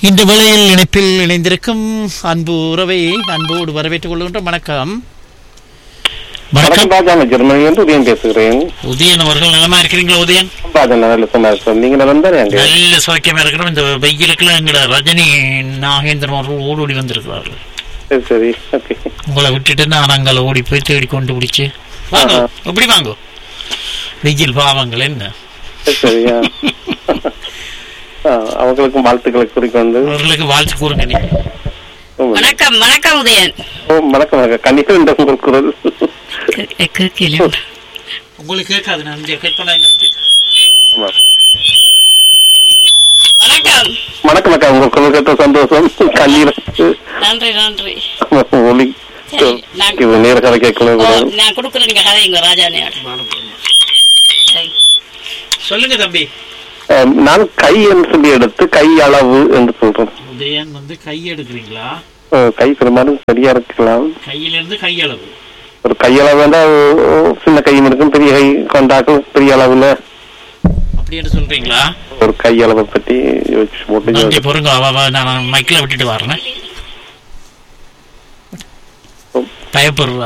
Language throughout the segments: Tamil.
இந்த வேளையில் இணைப்பில் இணைந்திருக்கும் அன்பு உறவை அன்போடு வரவேற்றுக் கொள்கின்ற வணக்கம் வணக்கம் வணக்கம் ராஜா ஜெர்மனியிலிருந்து உதயன் பேசுகிறேன் உதயன் அவர்கள் நலமா இருக்கிறீங்களா உதயன் ராஜா நல்ல சும்மா இருக்கோம் நீங்க நல்லா தானே அங்க நல்ல சௌக்கியமா இருக்கிறோம் இந்த வெயிலுக்குள்ள எங்கட ரஜினி நாகேந்திரன் அவர்கள் ஓடோடி வந்திருக்கிறார்கள் சரி சரி ஓகே உங்களை விட்டுட்டு நான் அங்கே ஓடி போய் தேடி கொண்டு பிடிச்சு வாங்க ஆஹா. எப்படி வாங்க வெயில் பாவங்கள் என்ன சரி சரியா ஆ, அவங்களுக்கும் வாழ்த்துக்களை குறிக்கொண்டு அவர்களுக்கு வாழ்த்து கூறுங்க நீங்க ஓ, வணக்கம் வணக்கம் உதயன் ஓ, வணக்கம் வணக்கம் கண்டிப்பா இந்த உங்கள் குரல் உங்களுக்கு கேட்காது நான் இந்த கேட்பேன் ஆமா. வணக்கம் வணக்கம் அக்கா உங்கள் குரல் கேட்ட சந்தோஷம் கண்ணீர் நன்றி நன்றி ஒலி சரி, நான்- இது நேர கதை கேட்கணும் ஓ, கூட. நான் கொடுக்குறேன் நீங்க கதைங்க ராஜா சொல்லுங்க தம்பி ஆ, நான் கை என்று சொல்லி எடுத்து கை அளவு என்று சொல்றேன் உதயன் வந்து கை எடுக்கிறீங்களா ஆ, கை பெரும்பாலும் சரியா இருக்கலாம் கையிலிருந்து கையளவு ஒரு கையளவு வேண்டாம் சின்ன கையும் இருக்கும் பெரிய கை கொண்டாக்கும் பெரிய அளவுல அப்படி என்று சொல்றீங்களா ஒரு கையளவை பற்றி யோசிச்சு போட்டு நன்றி யோசி- பொறுங்க அவ அவ நான் மைக்கில் விட்டுட்டு வரேன் பயப்படுறா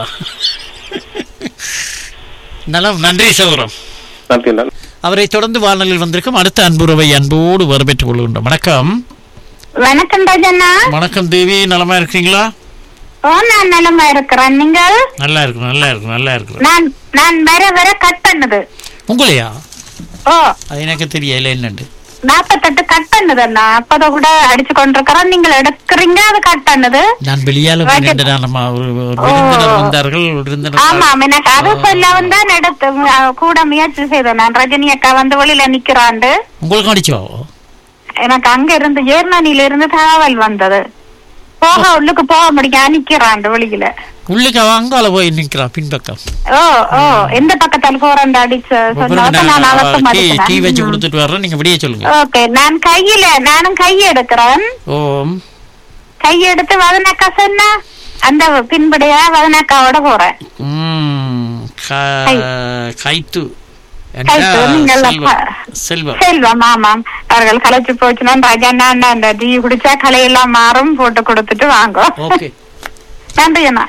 நலம் நன்றி சௌரம் நன்றி நன்றி அவரை தொடர்ந்து வானொலியில் வந்திருக்கும் அடுத்த அன்புறவை அன்போடு வரவேற்றுக் கொள்கின்றோம் வணக்கம் வணக்கம் ராஜண்ணா வணக்கம் தேவி நலமா இருக்கீங்களா ஓ நான் நலமா இருக்கிறேன் நீங்கள் நல்லா இருக்கும் நல்லா இருக்கும் நல்லா இருக்கும் நான் நான் வர வர கட் பண்ணுது உங்களையா ஓ அது எனக்கு தெரியல என்னண்டு நாப்பத்தெட்டு கட் பண்ணுது அண்ணா அப்பத கூட அடிச்சு கொண்டிருக்கிறோம் நீங்கள் எடுக்கிறீங்க அது கட் பண்ணுது நான் வெளியால Right. போனேன் நம்ம ஒரு ஒரு விருந்தினர் வந்தார்கள் ஒரு விருந்தினர் ஆமாம் எனக்கு அது சொல்லாம தான் எடுத்து அஹ், கூட முயற்சி செய்தேன் நான் ரஜினி அக்கா வந்து வெளியில நிக்கிறாண்டு உங்களுக்கு அடிச்சுவாவோ எனக்கு அங்க இருந்து ஜெர்மனில இருந்து தகவல் வந்தது போக உள்ளுக்கு போக முடியும் நிக்கிறாண்டு வெளியில உள்ளுக்கு அவன் அங்கால போய் நிக்கிறான் பின்பக்கம் ஓ ஓ எந்த பக்கத்தால் போறேன் அடிச்சு சொன்னாக்க நான் அவசரம் டீ டீ வச்சு அடிக்கிறேன் கொடுத்துட்டு வர்றேன் நீங்க விடிய சொல்லுங்க ஓகே நான் கையில நானும் கை எடுக்கிறேன் ஓம் கை எடுத்து வதனக்கா சொன்னா அந்த பின்படியா வதனக்காவோட போறேன் ம், க- கை. கைத்து என்ன? கைத்து, நீங்கள் செல்வம். அப்பா. செல்வம் செல்வம் ஆமாம் அவர்கள் களைச்சு போச்சுன்னா ராஜாண்ணா அண்ணா, அந்த டீ குடிச்சா கலையெல்லாம் மாறும் போட்டு கொடுத்துட்டு வாங்க ஓகே நன்றி அண்ணா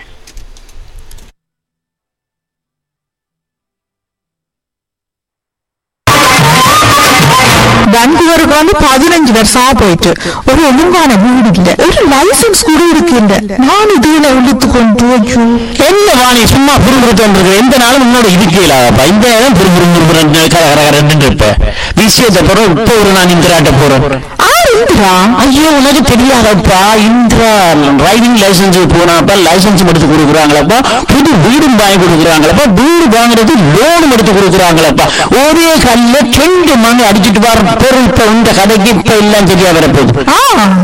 பெங்களூருக்கு வந்து பதினஞ்சு வருஷமா போயிட்டு ஒரு ஒழுங்கான வீடு இல்ல ஒரு லைசன்ஸ் கூட இருக்கின்ற நான் இதுல இழுத்து கொண்டு ஐயோ. என்ன வாணி சும்மா புரிஞ்சுட்டு எந்த நாளும் முன்னோட இருக்கலாப்பா இந்த நேரம் புரிபுறு முறுமுறு கரகரன்னு இருப்ப விஷயத்தை போறோம் இப்ப ஒரு நான் இந்திராட்ட போறேன் ஆ இந்திரா ஐயோ உனக்கு தெரியாதப்பா இந்திரா டிரைவிங் லைசன்ஸ் போனாப்பா லைசன்ஸ் எடுத்து கொடுக்குறாங்களப்பா புது வீடும் வாங்கி கொடுக்குறாங்களப்பா வீடு வாங்குறது லோனும் எடுத்து கொடுக்குறாங்களப்பா ஒரே கல்ல ரெண்டு மணி அடிச்சிட்டு வர பொருள் இப்ப இந்த கதைக்கு இப்ப எல்லாம் சரியா வரப்போகுது ஆ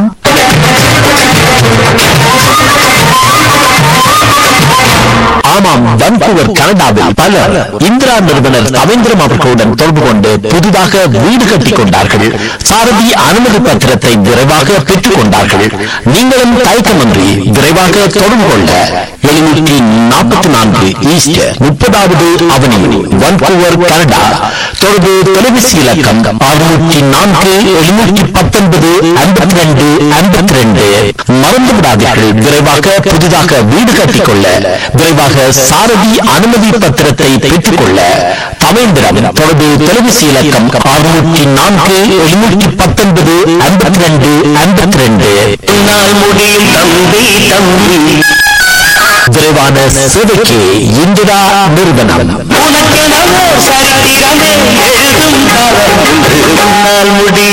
ஆமாம் வன்கூவர் கனடாவில் பலர் இந்திரா நிறுவனர் ரவீந்திரம் அவர்களுடன் தொடர்பு கொண்டு புதிதாக வீடு கட்டிக் கொண்டார்கள் சாரதி அனுமதி பத்திரத்தை விரைவாக பெற்றுக் கொண்டார்கள் நீங்களும் தயக்கமின்றி விரைவாக தொடர்பு கொள்ள எழுநூற்றி நாற்பத்தி நான்கு ஈஸ்ட் முப்பதாவது அவனியூ வன்கூவர் கனடா தொடர்பு தொலைபேசி இலக்கம் அறுநூற்றி நான்கு எழுநூற்றி பத்தொன்பது ஐம்பத்தி ரெண்டு ஐம்பத்தி ரெண்டு மறந்து விடாதீர்கள் விரைவாக புதிதாக வீடு கட்டிக்கொள்ள விரைவாக சாரதி அனுமதி பத்திரத்தை பெற்றுக்கொள்ள தவேந்திரம் தொடர்பு தொலைபேசி இலக்கம் அறுநூற்றி நான்கு எழுநூற்றி பத்தொன்பது ஐம்பத்தி ரெண்டு ஐம்பத்தி ரெண்டு நாள் முடியும் தம்பி தம்பி விரைவான சேவைக்கு இந்திரா நிறுவனம் உனக்கெனவோ சரித்திரமே எழுதும் காலம் என்று முன்னால் முடி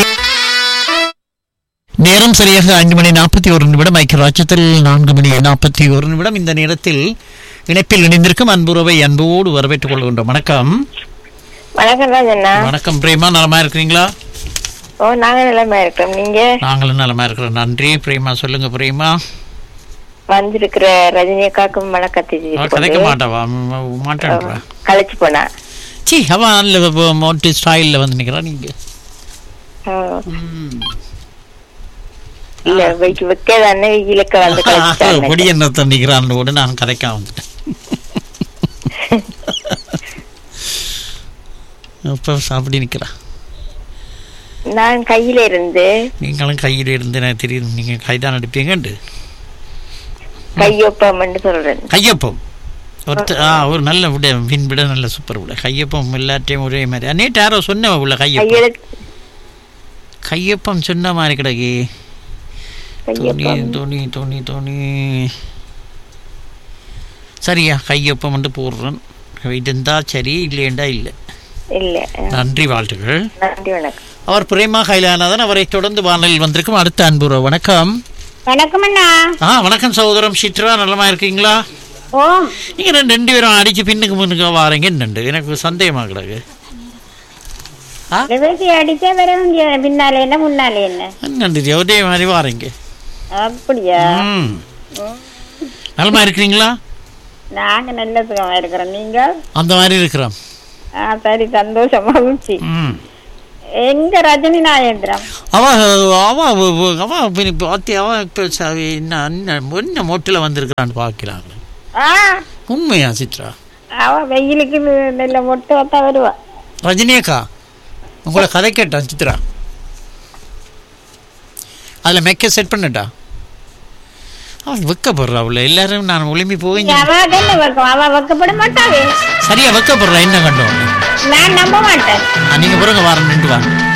நேரம் சரியாக ஐந்து மணி நாற்பத்தி ஒரு நிமிடம் ஐக்கிய ராஜ்யத்தில் நான்கு மணி நாற்பத்தி ஒரு நிமிடம் இந்த நேரத்தில் இணைப்பில் இணைந்திருக்கும் அன்புறவை அன்போடு வரவேற்றுக் கொள்கின்றோம் வணக்கம் வணக்கம் ராஜண்ணா வணக்கம் பிரேமா நலமா இருக்கிறீங்களா ஓ நாங்க நிலைமை இருக்கிறோம் நீங்க நாங்களும் நலமா இருக்கிறோம் நன்றி பிரேமா சொல்லுங்க பிரேமா வந்திருக்கிற ரஜினி அக்காக்கும் வணக்கத்தை அவ தெரிவித்துக் கதைக்க கொண்டு, மாட்டாவா மாட்டான்றா களைச்சு போனா சி அவன் நல்ல மோட்டு ஸ்டைலில் வந்து நிற்கிறான் நீங்க ஓ. இல்ல வைக்க வைக்க தானே இலக்க வந்து பொடி களைச்சிட்டாங்க என்ன நிற்கிறான் கூட நான் கதைக்க வந்துட்டேன் இப்போ அப்படி நிற்கிறான் நான் கையில இருந்து நீங்களும் கையில் இருந்து எனக்கு தெரியும் நீங்க கைதான் அடிப்பீங்கண்டு கையொப்பம் சொல்றேன் கையப்பம் ஒருத்த ஆ ஒரு நல்ல விட வின் விட நல்ல சூப்பர் விட கையப்பம் எல்லாத்தையும் ஒரே மாதிரி நேற்று யாரோ சொன்ன உள்ள கையப்பம் கையெழுத்து கையப்பம் சொன்ன மாதிரி கிடக்கு துணி கையொப்பம் துணி துணி துணி சரியா கையொப்பம் வந்து போடுறேன் இருந்தா சரி இல்லையண்டா இல்லை இல்ல நன்றி வாழ்த்துக்கள் நன்றி வணக்கம் அவர் பிரேமா கைலானதன் அவரை தொடர்ந்து வானலில் வந்திருக்கும் அடுத்த அன்புற வணக்கம் வணக்கம் அண்ணா ஆ வணக்கம் சகோதரம் சித்ரா நலமா இருக்கீங்களா ஓ நீங்க ரெண்டு ரெண்டு பேரும் அடிச்சு பின்னுக்கு முன்னுக்கு வாரீங்க என்னண்டு எனக்கு சந்தேகமா கிடக்கு பேசி அடிச்சா வர வேண்டிய பின்னாலே என்ன முன்னாலே என்ன என்னண்டு இது ஒரே மாதிரி வாரீங்க அப்படியா ம் நலமா இருக்கிறீங்களா நாங்க நல்ல சுகமா இருக்கிறோம் நீங்க அந்த மாதிரி இருக்கிறோம் ஆ சரி சந்தோஷம் மகிழ்ச்சி ம் எங்க ரஜினி நாயேந்திரம் அவ அவ அவ- அவ பின்ன இப்ப பாத்தி அவ இப்ப ச- என்ன என்ன என்ன மோட்டில் வந்திருக்கிறான்னு பார்க்கலாங்க ஆ உண்மையா சித்ரா அவ வெயிலுக்கு நெல்ல மொட்டு வத்தா வருவா ரஜினியக்கா உங்களை கதை கேட்டான் சித்ரா அதில் மெக்க செட் பண்ணட்டா அவன் வெக்கப்படுறா அவள எல்லாரும் நான் ஒளிம்பி போய் அவ என்ன வைக்கும் அவ வைக்கப்பட மாட்டாவே சரியா வெக்கப்படுறா என்ன கண்டோம் நான் நம்ப மாட்டேன் நீங்கள் பிறகு வாரம் நின்று வாங்க